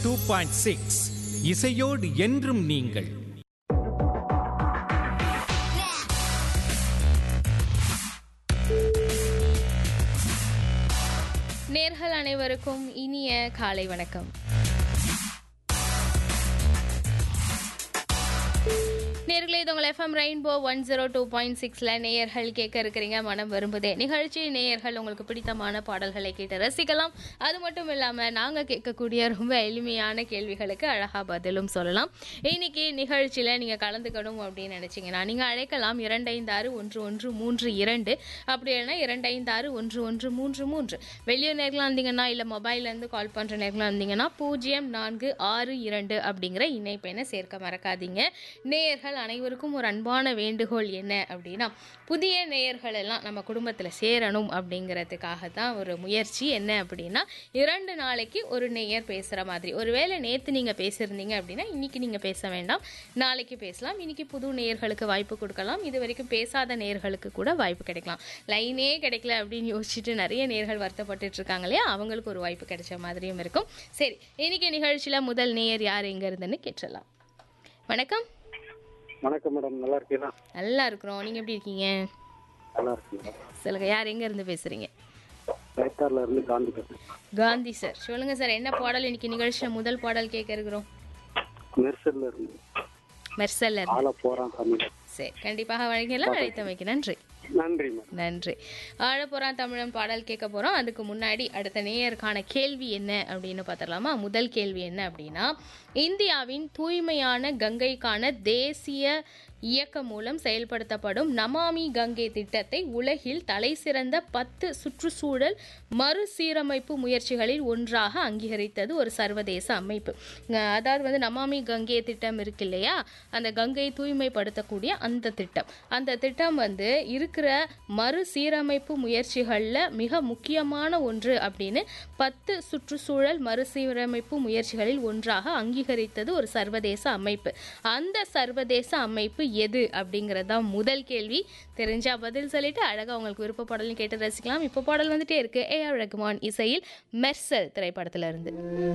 Two point six இசையோடு என்றும் நீங்கள் நேர்கள் அனைவருக்கும் இனிய காலை வணக்கம் நேர்களே இது உங்கள் FM rainbow one zero two point சிக்ஸில் நேயர்கள் கேட்க இருக்கிறீங்க மனம் விரும்புதே நிகழ்ச்சி நேயர்கள் உங்களுக்கு பிடித்தமான பாடல்களை கேட்டு ரசிக்கலாம் அது மட்டும் இல்லாமல் நாங்கள் கேட்கக்கூடிய ரொம்ப எளிமையான கேள்விகளுக்கு அழகாக பதிலும் சொல்லலாம் இன்னைக்கு நிகழ்ச்சியில் நீங்கள் கலந்துக்கணும் அப்படின்னு நினச்சிங்கன்னா நீங்கள் அழைக்கலாம் இரண்டு ஐந்து ஆறு ஒன்று ஒன்று மூன்று இரண்டு அப்படி இல்லைன்னா இரண்டு ஐந்து ஆறு ஒன்று ஒன்று மூன்று மூன்று வெளியூர் நேர்களாக இருந்தீங்கன்னா இல்லை மொபைல்லேருந்து கால் பண்ணுற நேர்களாக இருந்தீங்கன்னா பூஜ்ஜியம் நான்கு ஆறு இரண்டு அப்படிங்கிற இணைப்பெண்ணை சேர்க்க மறக்காதீங்க நேயர்கள் அனைவருக்கும் ஒரு அன்பான வேண்டுகோள் என்ன அப்படின்னா புதிய நேயர்கள் எல்லாம் நம்ம குடும்பத்தில் சேரணும் அப்படிங்கிறதுக்காக தான் ஒரு முயற்சி என்ன அப்படின்னா இரண்டு நாளைக்கு ஒரு நேயர் பேசுகிற மாதிரி ஒருவேளை நேற்று நீங்கள் பேசியிருந்தீங்க அப்படின்னா இன்னைக்கு நீங்கள் பேச வேண்டாம் நாளைக்கு பேசலாம் இன்னைக்கு புது நேயர்களுக்கு வாய்ப்பு கொடுக்கலாம் இது வரைக்கும் பேசாத நேயர்களுக்கு கூட வாய்ப்பு கிடைக்கலாம் லைனே கிடைக்கல அப்படின்னு யோசிச்சுட்டு நிறைய நேயர்கள் வருத்தப்பட்டுட்டு இருக்காங்க இல்லையா அவங்களுக்கு ஒரு வாய்ப்பு கிடைச்ச மாதிரியும் இருக்கும் சரி இன்னைக்கு நிகழ்ச்சியில் முதல் நேயர் யார் எங்க இருந்துன்னு கேட்டுடலாம் வணக்கம் வணக்கம் மேடம் நல்லா இருக்கீங்களா நல்லா இருக்கிறோம் நீங்கள் எப்படி இருக்கீங்க நல்லா இருக்கீங்களா சொல்லுங்க யார் எங்க இருந்து பேசுறீங்க கைத்தாரில் இருந்து காந்தி பேசுறேன் காந்தி சார் சொல்லுங்க சார் என்ன பாடல் இன்னைக்கு நிகழ்ச்சியில் முதல் பாடல் கேட்க இருக்கிறோம் மெர்சல்ல இருந்து மெர்சல்ல இருந்து. ஆள போறான் தமிழ் சரி கண்டிப்பாக வழங்கலாம் அழைத்தமைக்கு நன்றி நன்றி மேடம் நன்றி ஆழப்போறான் தமிழன் பாடல் கேட்க போறோம் அதுக்கு முன்னாடி அடுத்த நேயருக்கான கேள்வி என்ன அப்படின்னு பார்த்துடலாமா முதல் கேள்வி என்ன அப்படின்னா இந்தியாவின் தூய்மையான கங்கைக்கான தேசிய இயக்கம் மூலம் செயல்படுத்தப்படும் நமாமி கங்கை திட்டத்தை உலகில் தலைசிறந்த பத்து சுற்றுச்சூழல் மறுசீரமைப்பு முயற்சிகளில் ஒன்றாக அங்கீகரித்தது ஒரு சர்வதேச அமைப்பு அஹ் அதாவது வந்து நமாமி கங்கை திட்டம் இருக்கு இல்லையா அந்த கங்கை தூய்மைப்படுத்தக்கூடிய அந்த திட்டம் அந்த திட்டம் வந்து இருக்கிற மறுசீரமைப்பு முயற்சிகளில் மிக முக்கியமான ஒன்று அப்படின்னு பத்து சுற்றுச்சூழல் மறுசீரமைப்பு முயற்சிகளில் ஒன்றாக அங்கீகரித்தது ஒரு சர்வதேச அமைப்பு அந்த சர்வதேச அமைப்பு எது அப்படிங்கிறது தான் முதல் கேள்வி தெரிஞ்சா பதில் சொல்லிட்டு அழகா உங்களுக்கு விருப்ப பாடலும் கேட்டு ரசிக்கலாம் இப்போ பாடல் வந்துட்டே இருக்கு ஏ ஆர் ரகுமான் இசையில் மெர்சல் திரைப்படத்துல இருந்து